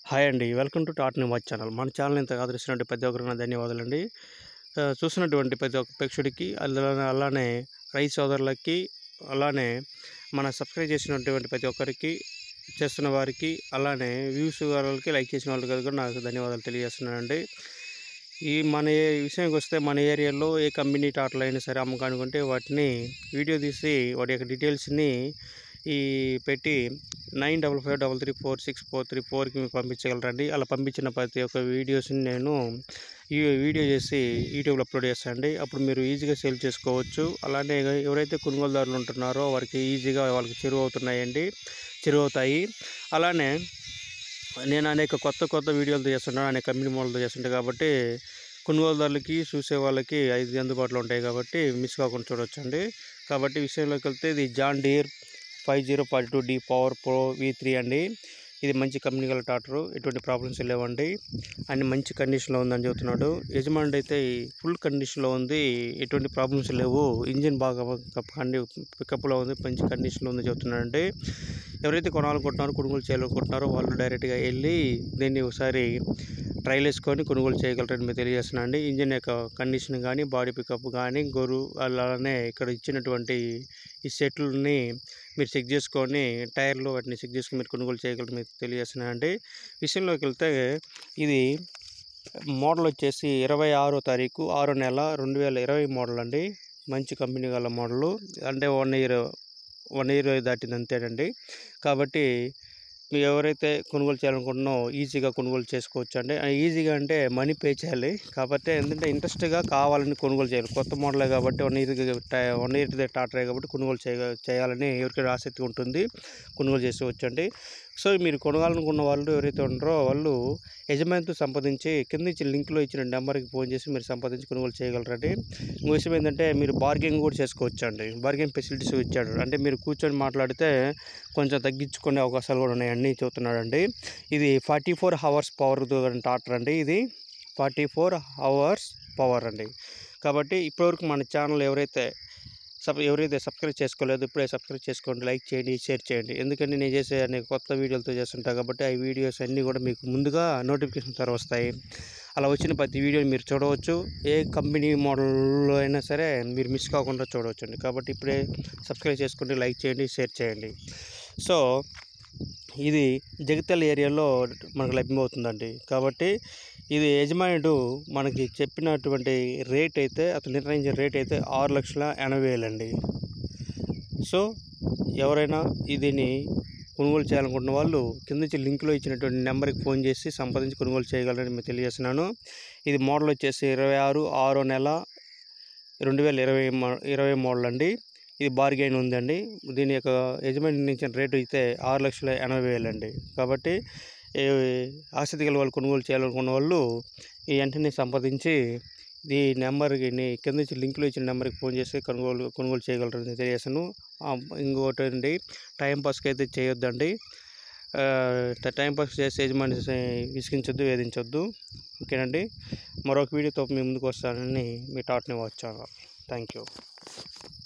hi అండి welcome to tot new watch channel మన channel ఇంత ఆదరిస్తున్నట్టు ప్రతి ఒక్కరికి నా ధన్యవాదాలండి ఆ, చూస్తున్నటువంటి ప్రతి ఒక్క ప్రేక్షకుడికి అలానే అలానే రైతు సోదరులకి అలానే మన సబ్స్క్రైబ్ చేసినటువంటి ప్రతి ఒక్కరికి చేస్తున్న వారికి అలానే వ్యూస్ వాళ్ళకి లైక్ చేసిన వాళ్ళకి కూడా నాకు ధన్యవాదాలు తెలియజేస్తున్నానండి ఈ మన ఏ విషయానికి వస్తే మన ఏరియాలో ఏ కంపెనీ టాటలు అయినా సరే అమ్మకానికి ఉంటే వాటిని వీడియో తీసి వాటి యొక్క డీటెయిల్స్ని ఈ పెట్టి nine double five double three four six four three ఫోర్కి మీకు పంపించగలరండి అలా పంపించిన ప్రతి ఒక్క వీడియోస్ని నేను ఈ వీడియో చేసి యూట్యూబ్లో అప్లోడ్ చేస్తానండి అప్పుడు మీరు ఈజీగా సేల్ చేసుకోవచ్చు అలానే ఎవరైతే కొనుగోలుదారులు ఉంటున్నారో వారికి ఈజీగా వాళ్ళకి చెరువు అవుతున్నాయండి చెరువు అవుతాయి అలానే నేను అనేక కొత్త కొత్త వీడియోలతో చేస్తున్నాను అనేక కంపెనీ మోడల్తో చేస్తుంటాను కాబట్టి కొనుగోలుదారులకి చూసే వాళ్ళకి ఐదు అందుబాటులో ఉంటాయి కాబట్టి మిస్ కాకుండా చూడొచ్చండి కాబట్టి విషయంలోకి వెళ్తే ఇది John Deere five zero forty two D power pro V three అండి ఇది మంచి కంపెనీ గల టాటరు ఎటువంటి ప్రాబ్లమ్స్ లేవండి అండ్ మంచి కండిషన్లో ఉందని చెబుతున్నాడు యజమానుడు అయితే ఫుల్ కండిషన్లో ఉంది ఎటువంటి ప్రాబ్లమ్స్ లేవు ఇంజిన్ బాగా కండి పికప్లో ఉంది మంచి కండిషన్లో ఉంది చెబుతున్నాడండి ఎవరైతే కొనాలనుకుంటున్నారో కొనుగోలు చేయాలనుకుంటున్నారో వాళ్ళు డైరెక్ట్గా వెళ్ళి దీన్ని ఒకసారి ట్రైల్ వేసుకొని కొనుగోలు చేయగలరని మీరు తెలియజేస్తున్నా అండి ఇంజిన్ యొక్క కండిషన్ కానీ బాడీ పికప్ కానీ గొర్రు అలానే ఇక్కడ ఇచ్చినటువంటి ఈ సెట్లని మీరు చెక్ చేసుకొని టైర్లు వాటిని చెక్ చేసుకొని మీరు కొనుగోలు చేయగలరు మీకు తెలియజేస్తున్నా అండి విషయంలోకి వెళ్తే ఇది మోడల్ వచ్చేసి ఇరవై ఆరో తారీఖు ఆరో నెల రెండు వేల ఇరవై మోడల్ అండి మంచి కంపెనీ గల మోడలు అంటే వన్ ఇయర్ వన్ ఇయర్ దాటింది అంతేనండి కాబట్టి మీరు ఎవరైతే కొనుగోలు చేయాలనుకుంటున్నారో ఈజీగా కొనుగోలు చేసుకోవచ్చు అండి ఆ ఈజీగా అంటే మనీ పే చేయాలి కాబట్టి ఏంటంటే ఇంట్రెస్ట్గా కావాలని కొనుగోలు చేయాలి కొత్త మోడలే కాబట్టి వన్ ఇయర్ వన్ ఇయర్ టాటరే కాబట్టి కొనుగోలు చేయ చేయాలని ఎవరికైనా ఆసక్తి ఉంటుంది కొనుగోలు చేసుకోవచ్చు అండి సో మీరు కొనాలనుకున్న వాళ్ళు ఎవరైతే ఉంటారో వాళ్ళు యజమానితో సంప్రదించి కింద ఇచ్చిన లింక్లో ఇచ్చిన నెంబర్కి ఫోన్ చేసి మీరు సంప్రదించి కొనుగోలు చేయగలరండి ఇంకో విషయం ఏంటంటే మీరు బార్గెనింగ్ కూడా చేసుకోవచ్చు అండి బార్గెన్ ఫెసిలిటీస్ ఇచ్చాడు అంటే మీరు కూర్చొని మాట్లాడితే కొంచెం తగ్గించుకునే అవకాశాలు కూడా ఉన్నాయని చెబుతున్నాడండి ఇది ఫార్టీ ఫోర్ అవర్స్ పవర్ టాటర్ అండి ఇది ఫార్టీ ఫోర్ అవర్స్ పవర్ అండి కాబట్టి ఇప్పటివరకు మన ఛానల్ ఎవరైతే సబ్ ఎవరైతే సబ్స్క్రైబ్ చేసుకోలేదు ఇప్పుడే సబ్స్క్రైబ్ చేసుకోండి లైక్ చేయండి షేర్ చేయండి ఎందుకంటే నేను చేసే అనేక కొత్త వీడియోలతో చేస్తుంటా కాబట్టి ఆ వీడియోస్ అన్నీ కూడా మీకు ముందుగా నోటిఫికేషన్ ద్వారా వస్తాయి అలా వచ్చిన ప్రతి వీడియోని మీరు చూడవచ్చు ఏ కంపెనీ మోడల్లో అయినా సరే మీరు మిస్ కాకుండా చూడవచ్చు అండి కాబట్టి ఇప్పుడే సబ్స్క్రైబ్ చేసుకోండి లైక్ చేయండి షేర్ చేయండి సో ఇది జగిత్యాల ఏరియాలో మనకు లభ్యమవుతుందండి కాబట్టి ఇది యజమానుడు మనకి చెప్పినటువంటి రేట్ అయితే అతను నిర్ణయించిన రేట్ అయితే ఆరు లక్షల ఎనభై వేలండి సో ఎవరైనా దీన్ని కొనుగోలు చేయాలనుకుంటున్న వాళ్ళు కింద నుంచి లింక్లో ఇచ్చినటువంటి నెంబర్కి ఫోన్ చేసి సంప్రదించి కొనుగోలు చేయగలరని మీకు తెలియజేస్తున్నాను ఇది మోడల్ వచ్చేసి ఇరవై ఆరు ఆరో నెల రెండు వేల ఇరవై మో- ఇరవై మోడల్ అండి ఇది బార్గెన్ ఉందండి దీని యొక్క యజమాని నిర్ణయించిన రేటు అయితే ఆరు లక్షల ఎనభై వేలు అండి కాబట్టి ఈ ఆసక్తి గల వాళ్ళు కొనుగోలు చేయాలనుకున్న వాళ్ళు ఈ వెంటనే సంప్రదించి ఈ నెంబర్కి ని- కింద నుంచి లింక్లో ఇచ్చిన నెంబర్కి ఫోన్ చేసి కొనుగోలు కొనుగోలు చేయగలరని తెలియజేస్తాను ఆ, ఇంకోటి అండి టైం పాస్కి అయితే చేయొద్దండి ఆ, ట- టైం పాస్ చేసి యజమాని విసిగించొద్దు వేధించొద్దు ఓకేనండి మరొక వీడియోతో మీ ముందుకు వస్తానని మీ టాట్ని వచ్చాను థ్యాంక్ యూ